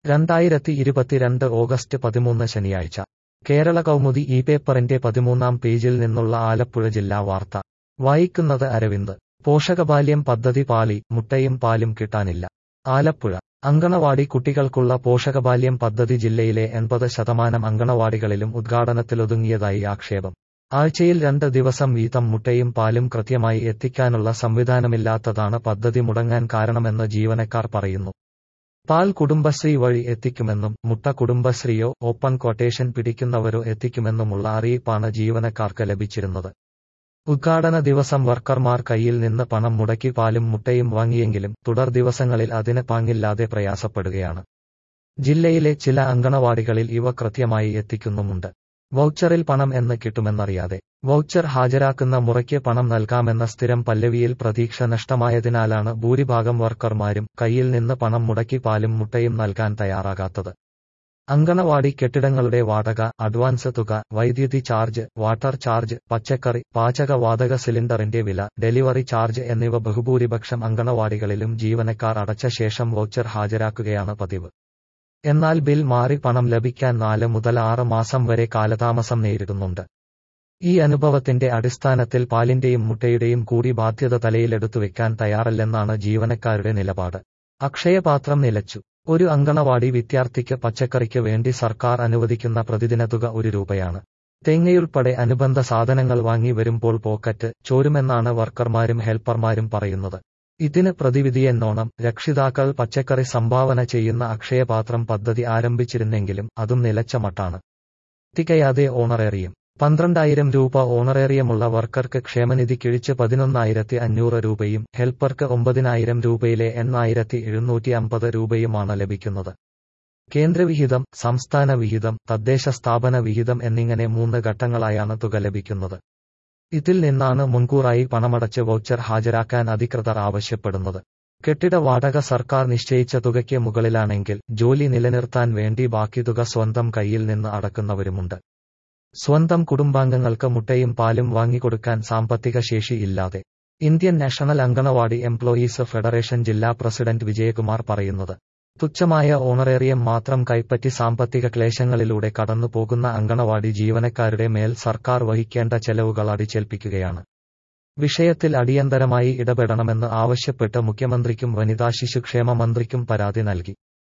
രണ്ടായിരത്തി ഇരുപത്തിരണ്ട് ഓഗസ്റ്റ് പതിമൂന്ന് ശനിയാഴ്ച കേരള കൗമുദി ഈ പേപ്പറിന്റെ പതിമൂന്നാം പേജിൽ നിന്നുള്ള ആലപ്പുഴ ജില്ലാ വാർത്ത വായിക്കുന്നത് അരവിന്ദ് പോഷകബാല്യം പദ്ധതി പാളി മുട്ടയും പാലും കിട്ടാനില്ല ആലപ്പുഴ അങ്കണവാടി കുട്ടികൾക്കുള്ള പോഷകബാല്യം പദ്ധതി ജില്ലയിലെ എൺപത് ശതമാനം അങ്കണവാടികളിലും ഉദ്ഘാടനത്തിലൊതുങ്ങിയതായി ആക്ഷേപം ആഴ്ചയിൽ രണ്ട് ദിവസം വീതം മുട്ടയും പാലും കൃത്യമായി എത്തിക്കാനുള്ള സംവിധാനമില്ലാത്തതാണ് പദ്ധതി മുടങ്ങാൻ കാരണമെന്ന് ജീവനക്കാർ പറയുന്നു പാൽ കുടുംബശ്രീ വഴി എത്തിക്കുമെന്നും മുട്ട കുടുംബശ്രീയോ ഓപ്പൺ ക്വട്ടേഷൻ പിടിക്കുന്നവരോ എത്തിക്കുമെന്നുമുള്ള അറിയിപ്പാണ് ജീവനക്കാർക്ക് ലഭിച്ചിരുന്നത് ഉദ്ഘാടന ദിവസം വർക്കർമാർ കയ്യിൽ നിന്ന് പണം മുടക്കി പാലും മുട്ടയും വാങ്ങിയെങ്കിലും തുടർ ദിവസങ്ങളിൽ അതിന് പാങ്ങില്ലാതെ പ്രയാസപ്പെടുകയാണ് ജില്ലയിലെ ചില അങ്കണവാടികളിൽ ഇവ കൃത്യമായി എത്തിക്കുന്നുമുണ്ട് വൗച്ചറിൽ പണം എന്ന് കിട്ടുമെന്നറിയാതെ വൗച്ചർ ഹാജരാക്കുന്ന മുറയ്ക്ക് പണം നൽകാമെന്ന സ്ഥിരം പല്ലവിയിൽ പ്രതീക്ഷ നഷ്ടമായതിനാലാണ് ഭൂരിഭാഗം വർക്കർമാരും കയ്യിൽ നിന്ന് പണം മുടക്കി പാലും മുട്ടയും നൽകാൻ തയ്യാറാകാത്തത് അങ്കണവാടി കെട്ടിടങ്ങളുടെ വാടക അഡ്വാൻസ് തുക വൈദ്യുതി ചാർജ് വാട്ടർ ചാർജ് പച്ചക്കറി പാചക വാതക സിലിണ്ടറിന്റെ വില ഡെലിവറി ചാർജ് എന്നിവ ബഹുഭൂരിപക്ഷം അങ്കണവാടികളിലും ജീവനക്കാർ അടച്ച ശേഷം വൗച്ചർ ഹാജരാക്കുകയാണ് പതിവ് എന്നാൽ ബിൽ മാറി പണം ലഭിക്കാൻ നാല് മുതൽ ആറ് മാസം വരെ കാലതാമസം നേരിടുന്നുണ്ട് ഈ അനുഭവത്തിന്റെ അടിസ്ഥാനത്തിൽ പാലിന്റെയും മുട്ടയുടെയും കൂടി ബാധ്യത തലയിലെടുത്തു വെക്കാൻ തയ്യാറല്ലെന്നാണ് ജീവനക്കാരുടെ നിലപാട് അക്ഷയപാത്രം നിലച്ചു ഒരു അങ്കണവാടി വിദ്യാർത്ഥിക്ക് പച്ചക്കറിക്ക് വേണ്ടി സർക്കാർ അനുവദിക്കുന്ന പ്രതിദിന തുക ഒരു രൂപയാണ് തേങ്ങയുൾപ്പെടെ അനുബന്ധ സാധനങ്ങൾ വാങ്ങി വരുമ്പോൾ പോക്കറ്റ് ചോരുമെന്നാണ് വർക്കർമാരും ഹെൽപ്പർമാരും പറയുന്നത് ഇതിന് പ്രതിവിധിയെന്നോണം രക്ഷിതാക്കൾ പച്ചക്കറി സംഭാവന ചെയ്യുന്ന അക്ഷയപാത്രം പദ്ധതി ആരംഭിച്ചിരുന്നെങ്കിലും അതും നിലച്ച മട്ടാണ് തികയാതെ ഓണറേറിയം പന്ത്രണ്ടായിരം രൂപ ഓണറേറിയമുള്ള വർക്കർക്ക് ക്ഷേമനിധി കിഴിച്ച് പതിനൊന്നായിരത്തി അഞ്ഞൂറ് രൂപയും ഹെൽപ്പർക്ക് ഒമ്പതിനായിരം രൂപയിലെ എണ്ണായിരത്തി എഴുന്നൂറ്റി അമ്പത് രൂപയുമാണ് ലഭിക്കുന്നത് കേന്ദ്രവിഹിതം സംസ്ഥാന വിഹിതം തദ്ദേശ സ്ഥാപന വിഹിതം എന്നിങ്ങനെ മൂന്ന് ഘട്ടങ്ങളായാണ് തുക ലഭിക്കുന്നത് ഇതിൽ നിന്നാണ് മുൻകൂറായി പണമടച്ച് വൗച്ചർ ഹാജരാക്കാൻ അധികൃതർ ആവശ്യപ്പെടുന്നത് കെട്ടിട വാടക സർക്കാർ നിശ്ചയിച്ച തുകയ്ക്ക് മുകളിലാണെങ്കിൽ ജോലി നിലനിർത്താൻ വേണ്ടി ബാക്കി തുക സ്വന്തം കയ്യിൽ നിന്ന് അടക്കുന്നവരുമുണ്ട് സ്വന്തം കുടുംബാംഗങ്ങൾക്ക് മുട്ടയും പാലും വാങ്ങിക്കൊടുക്കാൻ സാമ്പത്തിക ശേഷി ഇല്ലാതെ Indian national anganwadi employees federation ജില്ലാ പ്രസിഡന്റ് വിജയകുമാർ പറയുന്നത് തുച്ഛമായ ഓണറേറിയം മാത്രം കൈപ്പറ്റി സാമ്പത്തിക ക്ലേശങ്ങളിലൂടെ കടന്നു പോകുന്ന അങ്കണവാടി ജീവനക്കാരുടെ മേൽ സർക്കാർ വഹിക്കേണ്ട ചെലവുകൾ അടിച്ചേൽപ്പിക്കുകയാണ് വിഷയത്തിൽ അടിയന്തരമായി ഇടപെടണമെന്ന് ആവശ്യപ്പെട്ട് മുഖ്യമന്ത്രിക്കും വനിതാ ശിശുക്ഷേമ മന്ത്രിക്കും പരാതി നൽകി